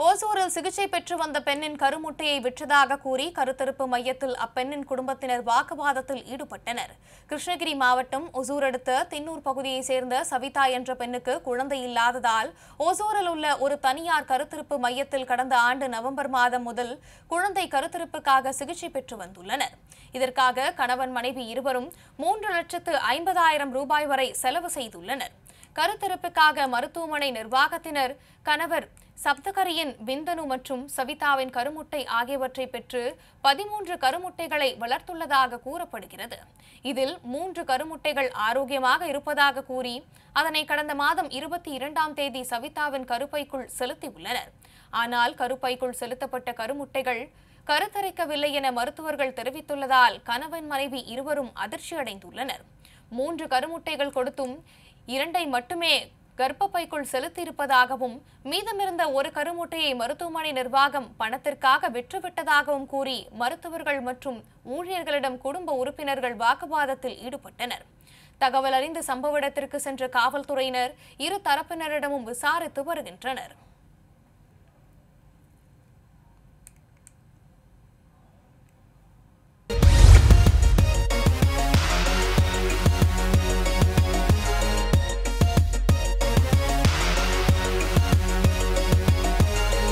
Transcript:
ஓசூரில் சிகிச்சை பெற்று வந்த பெண்ணின் கருமுட்டையை விற்றதாக கூறி கருத்தரிப்பு மையத்தில் அப்பெண்ணின் குடும்பத்தினர் வாக்குவாதத்தில் ஈடுபட்டனர் கிருஷ்ணகிரி மாவட்டம் ஒசூர் அடுத்த தின்னூர் பகுதியைச் சேர்ந்த சவிதா என்ற பெண்ணுக்கு குழந்தை இல்லாததால் ஓசூரில் உள்ள ஒரு தனியார் கருத்தரிப்பு மையத்தில் கடந்த ஆண்டு நவம்பர் மாதம் முதல் குழந்தை கருத்தரிப்புக்காக சிகிச்சை பெற்று வந்துள்ளனர் இதற்காக கணவன் மனைவி இருவரும் மூன்று லட்சத்து ஐம்பதாயிரம் ரூபாய் வரை செலவு செய்துள்ளனர் கருத்தரிப்புக்காக மருத்துவமனை நிர்வாகத்தினர் கணவர் சப்தகரியின் விந்தனு மற்றும் சவிதாவின் கருமுட்டை ஆகியவற்றை பெற்று பதிமூன்று கருமுட்டைகளை வளர்த்துள்ளதாக கூறப்படுகிறது இதில் மூன்று கருமுட்டைகள் ஆரோக்கியமாக இருப்பதாக கூறி அதனை கடந்த மாதம் இருபத்தி இரண்டாம் தேதி சவிதாவின் கருப்பைக்குள் செலுத்தியுள்ளனர் ஆனால் கருப்பைக்குள் செலுத்தப்பட்ட கருமுட்டைகள் கருத்தரிக்கவில்லை என மருத்துவர்கள் தெரிவித்துள்ளதால் கணவன் மனைவி இருவரும் அதிர்ச்சியடைந்துள்ளனர் மூன்று கருமுட்டைகள் கொடுத்தும் இரண்டை மட்டுமே கர்ப்பப்பைக்குள் செலுத்தியிருப்பதாகவும் மீதமிருந்த ஒரு கருமுட்டையை மருத்துவமனை நிர்வாகம் பணத்திற்காக விற்றுவிட்டதாகவும் கூறி மருத்துவர்கள் மற்றும் ஊழியர்களிடம் குடும்ப உறுப்பினர்கள் வாக்குவாதத்தில் ஈடுபட்டனர் தகவல் அறிந்து சம்பவ இடத்திற்கு சென்ற காவல்துறையினர் இரு தரப்பினரிடமும் விசாரித்து வருகின்றனர்